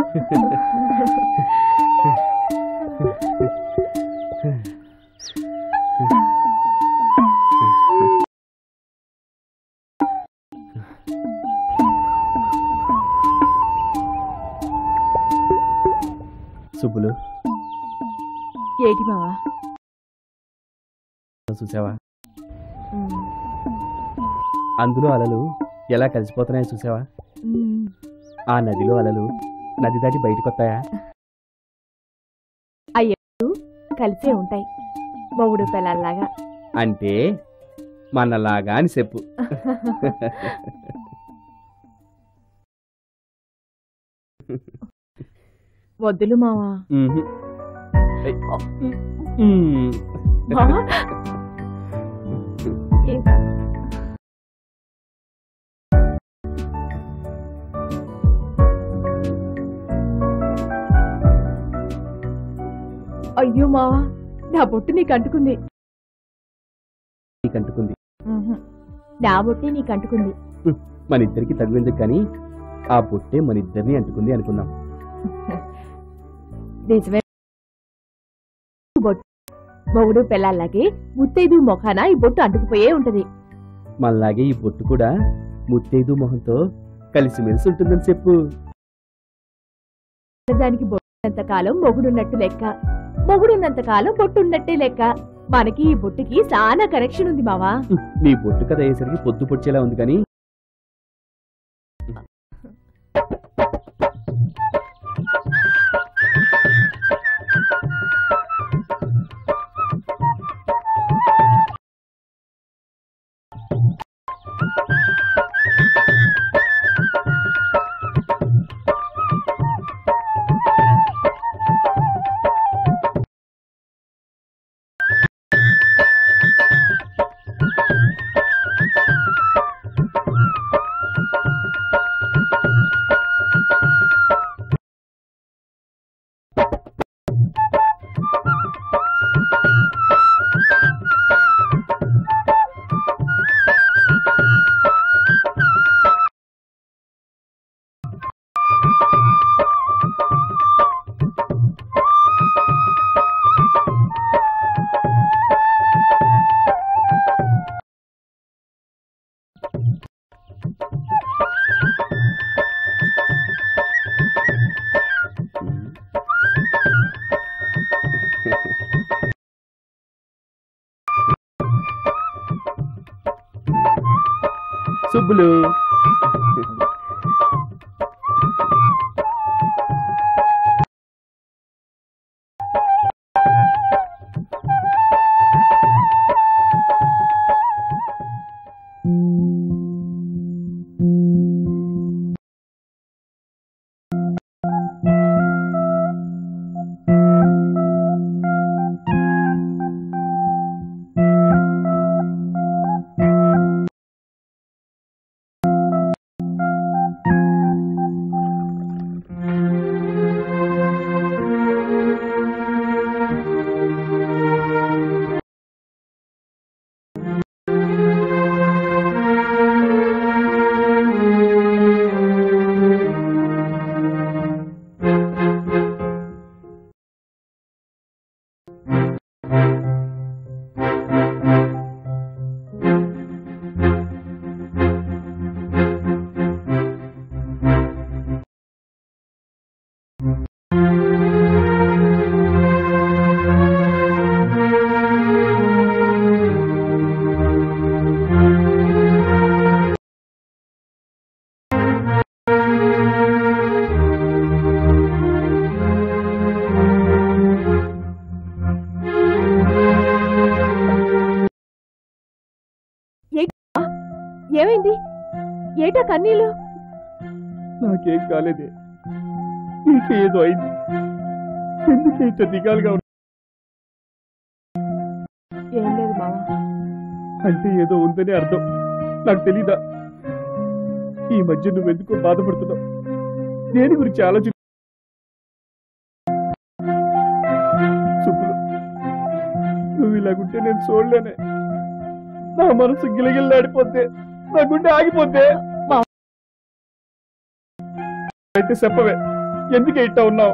సుబ్బులు ఏటి బావా చూసావా అందులో అలలు ఎలా కలిసిపోతున్నాయో చూసావా ఆ నదిలో అలలు నది దాటి బయటకు వస్తాయా కలిసే ఉంటాయి మొగుడు పిల్లల్లాగా అంటే మనలాగా అని చెప్పు వద్దులు మావా మ్మ్. ఏయ్. మ్మ్. మావా ఏ- అయ్యో మావా నా బొట్టు నీకు అంటుకుంది నీకు అంటుకుంది నా బొట్టే నీకు అంటుకుంది మన ఇద్దరికి తగువెందుకు కానీ ఆ బొట్టే మన ఇద్దరిని అంటుకుంది అనుకుందాం నిజమే బొట్టు మొగుడు పిల్లల్లాగే ముత్తైదు మొఖాన ఈ బొట్టు అంటుకుపోయే ఉంటది మనలాగే ఈ బొట్టు కూడా ముత్తైదు మొహంతో కలిసిమెలిసి ఉంటుందని చెప్పు దానికి బొట్టున్నంత కాలం మొగుడున్నట్టు లెక్క మొగుడున్నంత కాలం బొట్టున్నట్టే లెక్క మనకి ఈ బొట్టుకి చాలా కనెక్షన్ ఉంది మావా నీ బొట్టు కథ అయ్యేసరికి పొద్దు పొడిచేలా ఉంది కానీ సుబ్బులు ఏమైంది ఏటా కన్నీళ్ళు నాకేం కాలేదే నీకేదో అయింది ఎందుకు ఇంత దిగాలుగా ఉన్నా ఏం లేదు మావా అంటే ఏదో ఉందని అర్థం నాకు తెలీదా ఈ మధ్య నువ్వెందుకో బాధపడుతున్నావు దేని గురించి ఆలోచి సుబ్బులు నువ్వు ఇలాగుంటే నేను చూడలేనే నా మనసు గిలగిల్లాడిపోతే నా గుండె ఆగిపోతే మా- అయితే చెప్పవే ఎందుకే ఇట్ట ఉన్నావు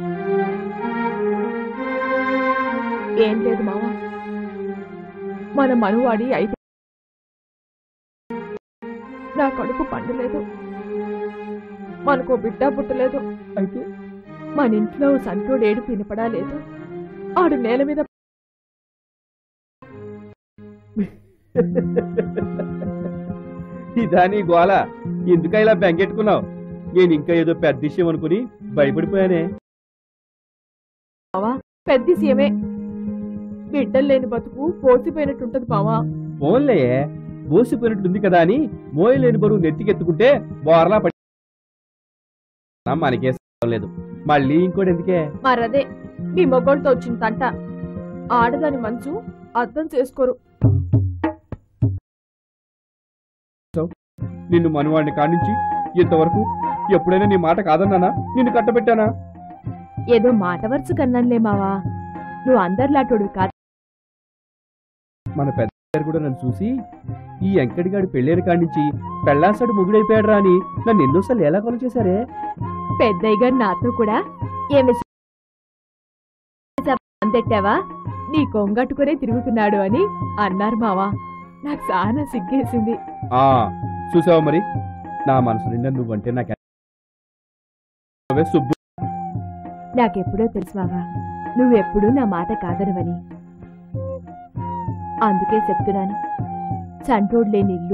ఏం లేదు మావ మన మనువాడి ఐదు నా కడుపు పండలేదు మనకో బిడ్డ పుట్టలేదు అయితే మన ఇంట్లో సంటోడు ఏడు వినపడా లేదు ఆడు నేల మీద ఇదాని గోల ఎందుక ఇలా బెంగెట్టుకున్నావు నేను ఇంకా ఏదో పెద్ద విషయం అనుకుని భయపడిపోయానే మావా పెద్ద సీమే బిడ్డలు లేని బతుకు పోసిపోయినట్టుంటది మావా ఫోన్లే మోసిపోయినట్టుంది కదా అని మోయలేని బరువు నెత్తికెత్తుకుంటే బోర్లా పడి మనకే సంబంధం లేదు మళ్ళీ ఇంకోటి ఎందుకే మరదే మీ మొగోళ్ళతో వచ్చిన తంట ఆడదాని మనసు అర్థం చేసుకోరు నిన్ను మనవాడిని కానించి ఇంతవరకు ఎప్పుడైనా నీ మాట కాదన్నానా నిన్ను కట్టబెట్టానా ఏదో మాట వరుస కన్నానులే మావా నువ్వు అందరిలాటోడు కాదు మన పెద్ద గారు కూడా నన్ను చూసి ఈ ఎంకడిగాడు పెళ్ళేరు కానించి పెళ్ళాసాడు ముగుడైపోయాడు రా అని నన్ను ఎన్నోసార్లు ఎలా కొలు చేశారే పెద్దయ్య గారు నాతో కూడా ఏమి అంతెట్టావా నీ కొంగట్టుకునే తిరుగుతున్నాడు అని అన్నారు మావా నాకు చాలా సిగ్గేసింది ఆ చూసావా మరి నా మనసు నిండా నువ్వంటే నాకు నువ్వే సుబ్బు నాకెప్పుడో తెలుసు మావా నువ్వెప్పుడూ నా మాట కాదనవని అందుకే చెప్తున్నాను చంటోడు లేని ఇల్లు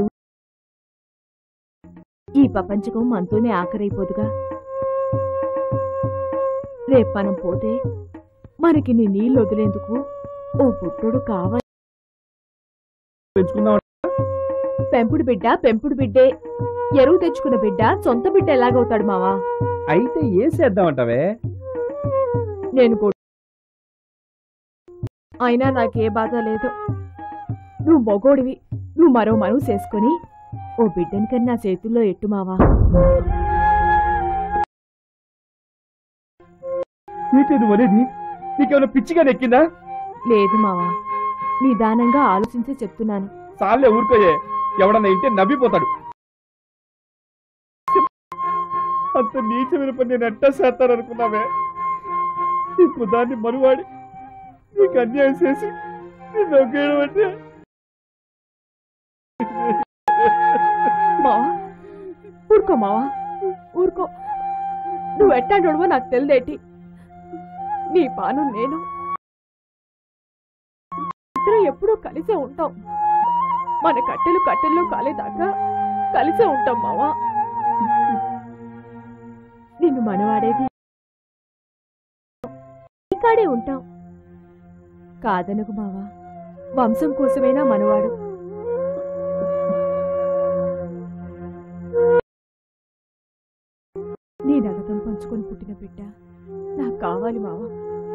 ఈ ప్రపంచకం మనతోనే ఆఖరైపోదుగా రేపు మనం పోతే మనకి నీ నీళ్ళు వదిలేందుకు ఓ పుట్టుడు కావాలి పెంచుకుందాం పెంపుడు బిడ్డ పెంపుడు బిడ్డే ఎరువు తెచ్చుకున్న బిడ్డ సొంత బిడ్డ ఎలాగవుతాడు మావా అయితే ఏం చేద్దామంటావే నేను కూడా అయినా నాకే బాధ లేదు నువ్వు మొగోడివి నువ్వు మరో మనవు చేసుకొని ఓ బిడ్డని కన్నా చేతుల్లో ఎట్టు మావా ఏంటి నువ్వు అనేది నీకేమైనా పిచ్చిగా నెక్కిందా లేదు మావా నిదానంగా ఆలోచించే చెప్తున్నాను చాలే ఊరుకోయే ఎవడన్నా ఇంటే నవ్విపోతాడు అంత నీచమైన పని నేను ఎట్టా చేస్తాననుకున్నావే ఇప్పుడు దాన్ని మనువాడి నీకు అన్యాయం చేసి నిన్ను ఒకేయడం అంటే మావా ఊరుకో మావా ఊరుకో నువ్వు ఎట్టాడోడువో నాకు తెలిదేటి నీ పాను నేను ఇద్దరం ఎప్పుడూ కలిసే ఉంటాం మన కట్టెలు కట్టెల్లో కాలేదాకా కలిసే ఉంటాం మావా నిన్ను మనవాడేది కాడే ఉంటాం కాదనకు మావా వంశం కోసమైనా మనవాడు నీ నగతం పంచుకొని పుట్టిన బిడ్డ నాకు కావాలి మావా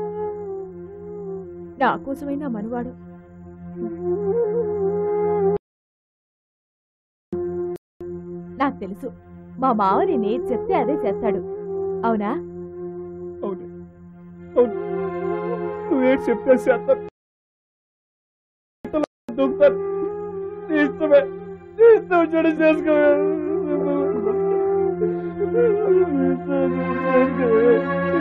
నా కోసమైనా మనవాడు నాకు తెలుసు మా మావ నేనేది చెప్తే అదే చేస్తాడు అవునా అవును అవును నువ్వేం చెప్తే చేస్తాను దొంగతాను. నీ ఇష్టమే నీ ఇష్టం చెడు చేసుకోవే నీ ఇష్టం చెడు చేసుకోవే.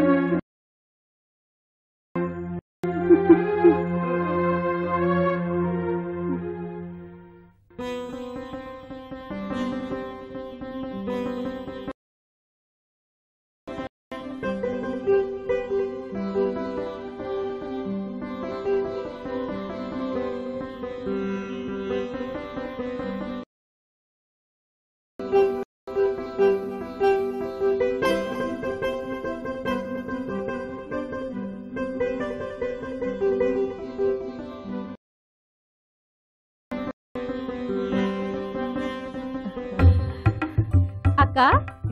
అక్క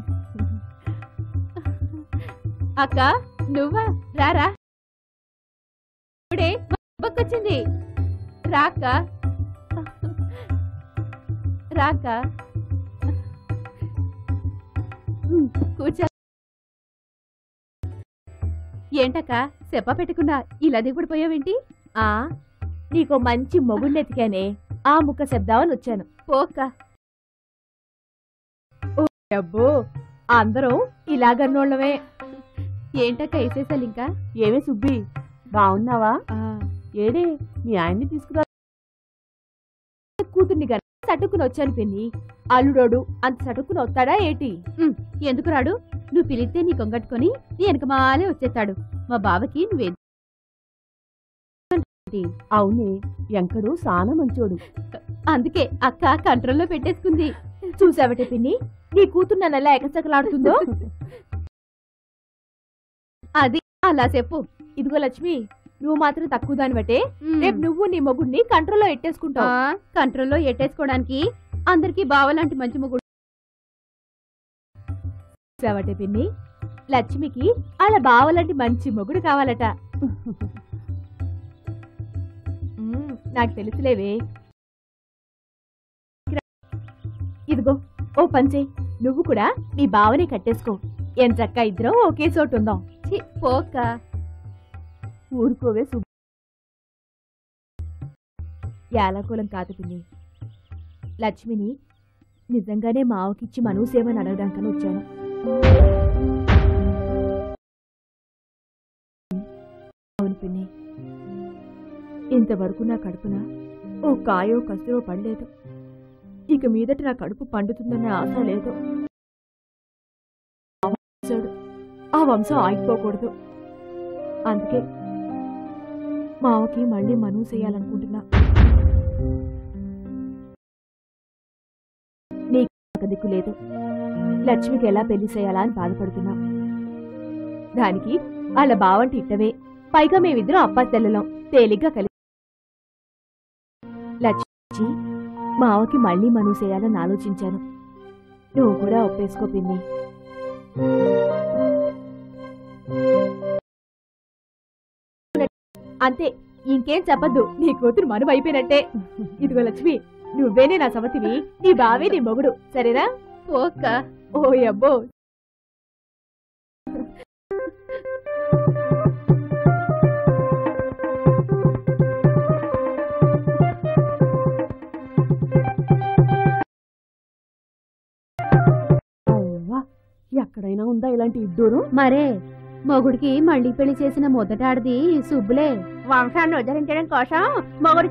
అక్క నువ్వా రారా ఇప్పుడే బొక్కొచ్చింది రాక రాక కూర్చో ఏంటక్క చెప్ప పెట్టకుండా ఇలా దిగుడిపోయావేంటి ఆ నీకు మంచి మొగుళ్ళెతికానే ఆ ముక్క శబ్దావని వచ్చాను పోక్క అబ్బో అందరం ఇలాగన్నోళ్ళమే ఏంటక్క వేసేసాలి ఇంకా ఏమే సుబ్బి బాగున్నావా ఆ, ఏడే మీ ఆయన్ని తీసుకురా కూతుర్ని గన సటుక్కుని వచ్చాను పిన్ని అల్లుడోడు అంత సటుక్కుని వస్తాడా ఏటి ఉమ్, ఎందుకు రాడు నువ్వు పిలిస్తే నీ కొంగట్టుకొని నీ వెనక మాలే వచ్చేస్తాడు మా బావకి నువ్వే అవునే ఎంకడు సానా మంచోడు అందుకే అక్క కంట్రోల్లో పెట్టేసుకుంది చూసావటే పిన్ని నీ కూతురు నన్ను ఎలా ఎకసకలాడుతుందో అది అలా చెప్పు ఇదిగో లక్ష్మి నువ్వు మాత్రం తక్కువ దాని బట్టే రేపు నువ్వు నీ మొగుడిని కంట్రోల్లో ఎట్టేసుకుంటావు కంట్రోల్లో ఎట్టేసుకోవడానికి అందరికి బావలాంటి మంచి మొగుడు చూసావటే పిన్ని లక్ష్మికి అలా బావలాంటి మంచి మొగుడు కావాలట మ్మ్, నాకు తెలుసులేవే ఇదిగో ఓ పంచే నువ్వు కూడా మీ బావనే కట్టేసుకో ఎంచక్క ఇద్దరం ఒకే చోటు ఉందాం ఛీ, పోక్క ఊరుకోవే సుబ్బి యాలకూలం కాదు పిన్ని లక్ష్మిని నిజంగానే మావకిచ్చి మనూసేమని అడగడానికని వచ్చాను అవును పిన్ని ఇంతవరకు నా కడుపున ఓ కాయో కసిరో పడలేదు ఇక మీదట నా కడుపు పండుతుందనే ఆశ లేదు వంశాడు. ఆ వంశం ఆగిపోకూడదు అందుకే మావకి మళ్ళీ మనూ చేయాలనుకుంటున్నా నీకు ఒక దిక్కు లేదు లక్ష్మికి ఎలా పెళ్లి చేయాలా అని బాధపడుతున్నా దానికి వాళ్ళ బావంటి ఇట్టవే పైగా మేమిద్దరం అప్పా తెల్లలం తేలిగ్గా కలిసి లక్ష్మి మావకి మళ్ళీ మనూ చేయాలని ఆలోచించాను నువ్వు కూడా ఒప్పేసుకో పిన్ని అంతే ఇంకేం చెప్పద్దు నీ కూతురు మనువు అయిపోయినట్టే ఇదిగో లక్ష్మి నువ్వేనే నా సమతివి నీ బావే నీ మొగుడు సరేనా ఓక్క ఓ అబ్బో అవ్వా ఎక్కడైనా ఉందా ఇలాంటి ఇద్దరు మరే మొగుడికి మళ్ళీ పెళ్లి చేసిన మొదటాడిది సుబ్బులే వంశాన్ని ఉద్ధరించడం కోసం మొగుడికి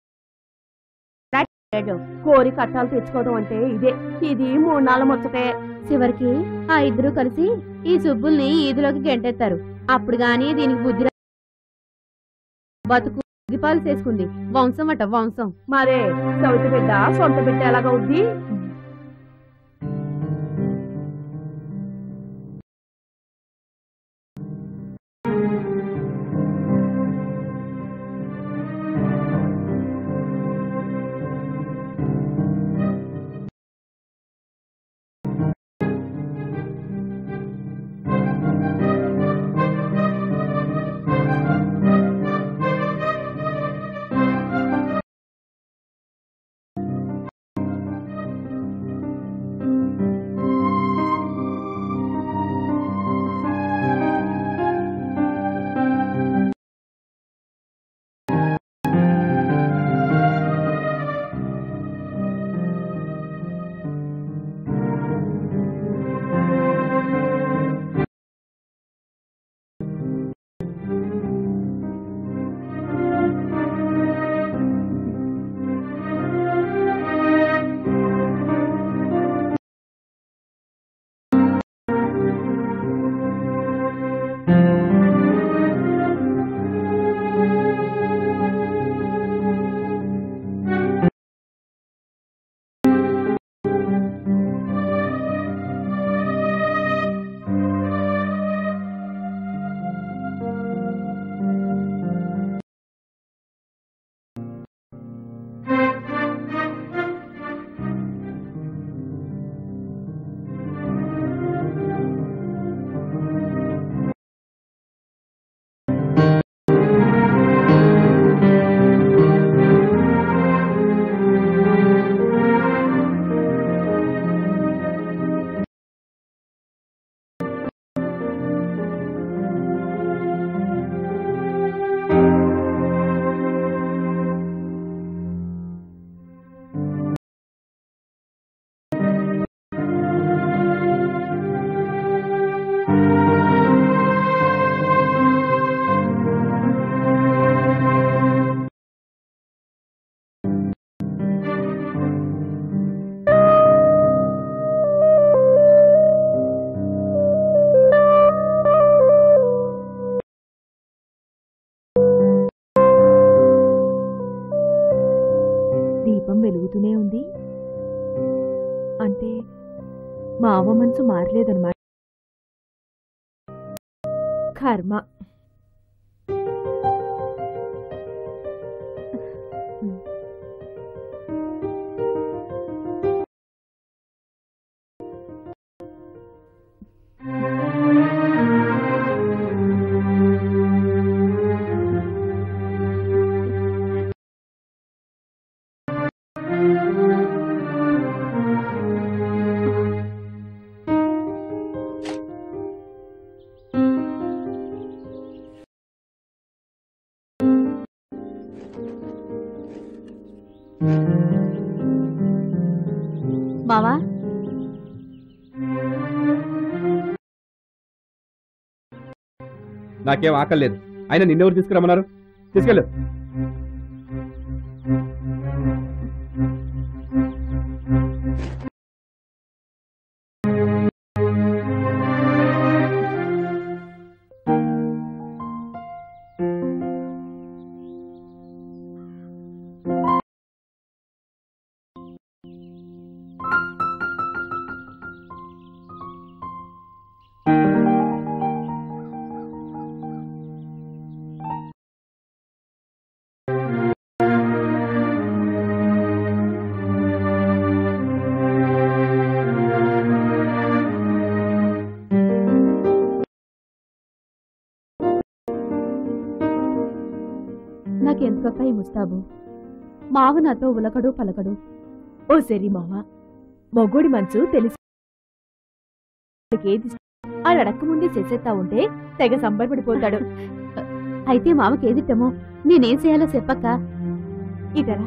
కోరి కట్టాలు తెచ్చుకోవడం అంటే ఇదే ఇది మూడు నాలుగు ముచ్చటే చివరికి ఆ ఇద్దరు కలిసి ఈ సుబ్బుల్ని ఈదులోకి గెంటెత్తారు అప్పుడు గాని దీనికి బుద్ధి రా- బతుకు పాలు చేసుకుంది వంశం అట వంశం మరే సవితి బిడ్డ సొంత బిడ్డ ఎలాగవుద్ది వెలుగుతూనే ఉంది అంటే మా అవ్వ మనసు మారలేదన్నమాట కర్మ మావా నాకేం ఆకలేదు ఆయన నిన్నెవరు తీసుకురమ్మన్నారు తీసుకెళ్ళు నాకెందుకక్క ఈ ముస్తాబు మావ నాతో ఉలకడు పలకడు ఓ సరి మావ మొగోడి మనసు తెలిసి ఏది ఆ అడక్క ముందే చేసేస్తా ఉంటే తెగ సంబరపడిపోతాడు అయితే మావకేదిట్టమో నేనేం చేయాలో చెప్పక్క ఇటరా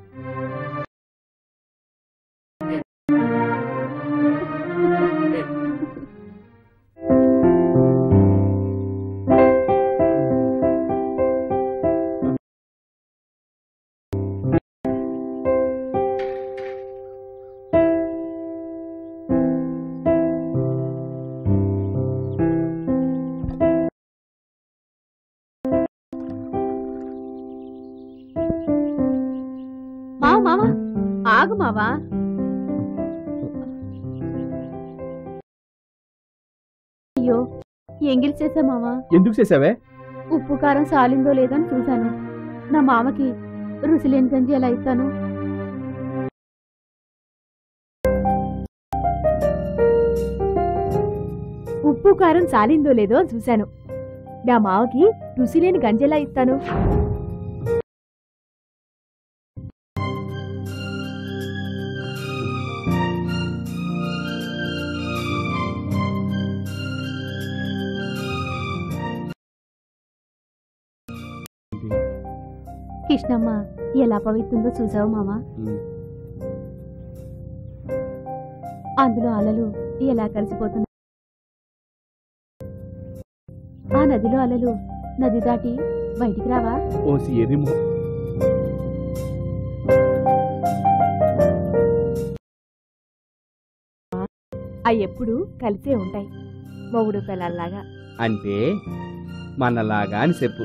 మావ మావ ఆగు మావా అయ్యో ఎంగిల్ చేసా మావా ఎందుకు చేసావే ఉప్పు కారం సాలిందో లేదని చూశాను నా మామకి రుచి లేని గంజి ఎలా ఇస్తాను ఉప్పు కారం సాలిందో లేదో చూశాను నా మావకి రుసిలేని గంజెలా ఇస్తాను కృష్ణమ్మ ఎలా పవిత్రుందో చూసావు మావా అందులో అలలు ఎలా కలిసిపోతున్నాయి ఆ నదిలో అలలు నది దాటి బయటికి రావా ఓసి ఎరిమో అవి ఎప్పుడు కలిసే ఉంటాయి మొగుడు పిల్లల్లాగా అంటే మనలాగా అని చెప్పు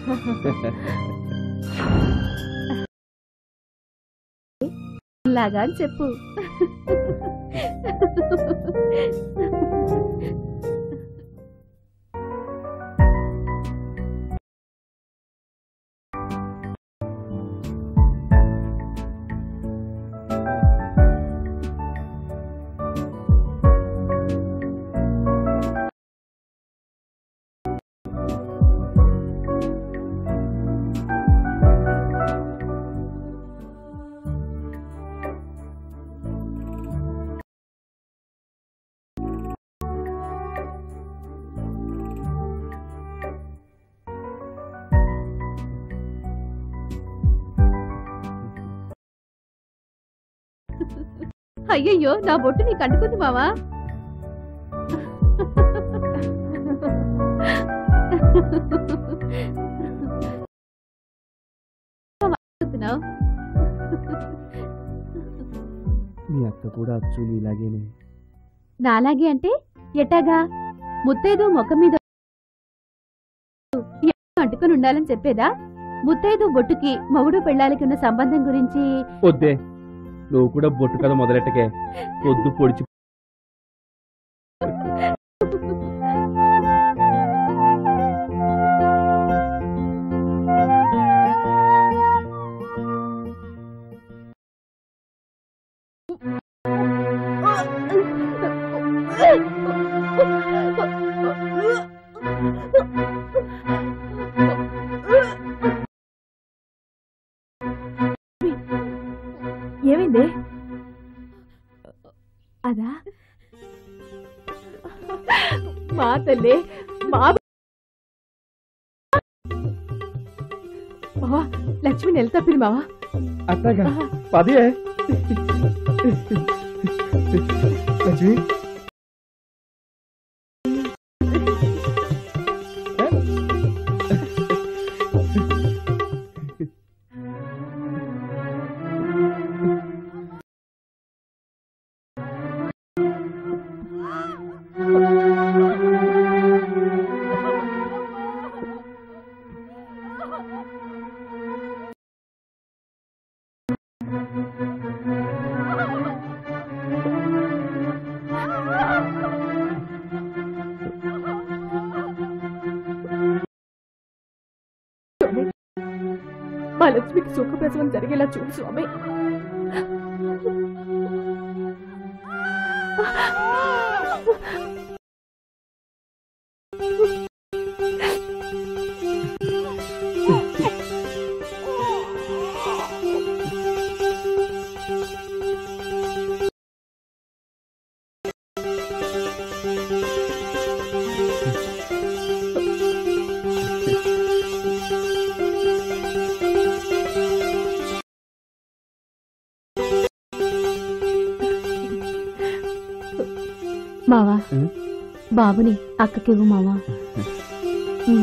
లాగా అని చెప్పు అయ్యయ్యో నా బొట్టు నీకు అంటుకుంది మావా చెప్తున్నావు మీ అక్క కూడా అచ్చు ఇలాగేనే నాలాగే అంటే ఎట్టాగా ముత్తైదు ముఖం మీద అంటుకొని ఉండాలని చెప్పేదా ముత్తైదు బొట్టుకి మొగుడు పెళ్ళాలకి ఉన్న సంబంధం గురించి వద్దే నువ్వు కూడా బొట్టు కథ మొదలెట్టకే పొద్దు పొడిచి ఏమైంది అదా మా తల్లి మా మావా లక్ష్మి నెల తప్పింది మావా అట్లాగా పదే లక్ష్మి మా లక్ష్మికి సుఖప్రసవం జరిగేలా చూడు స్వామి మావా ఉం? బాబుని అక్కకివ్వు మావా ఉం.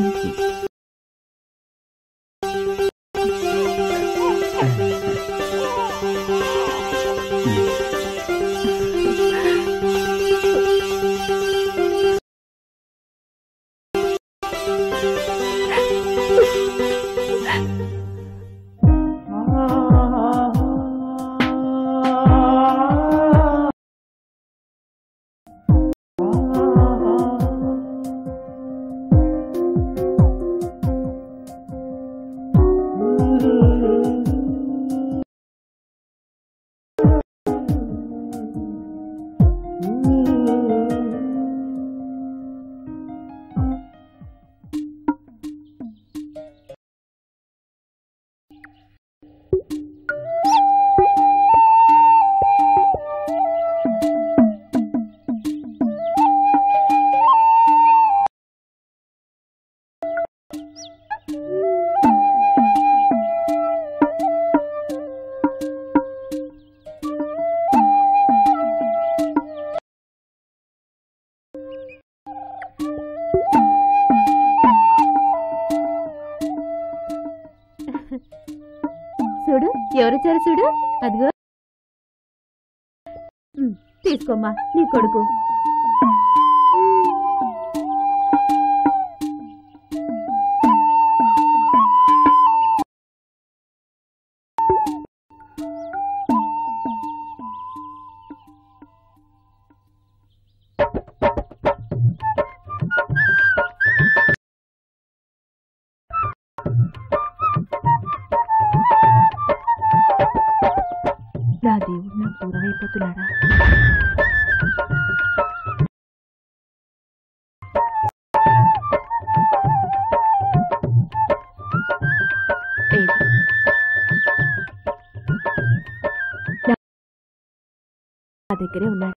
చూడు ఎవరొచ్చారు చూడు అదిగో ఉం, తీసుకోమ్మా నీ కొడుకు నా దేవుడు నాకు దూరం అయిపోతున్నాడా ఏది? నా- నా దగ్గరే ఉన్నాడు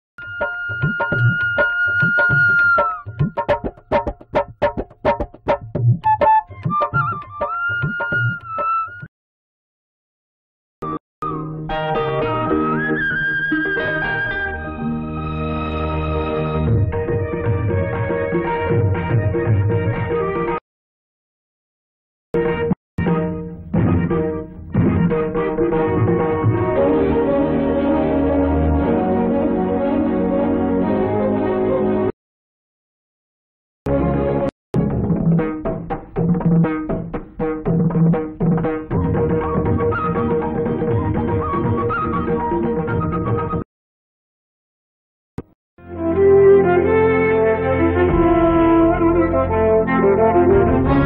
ఆ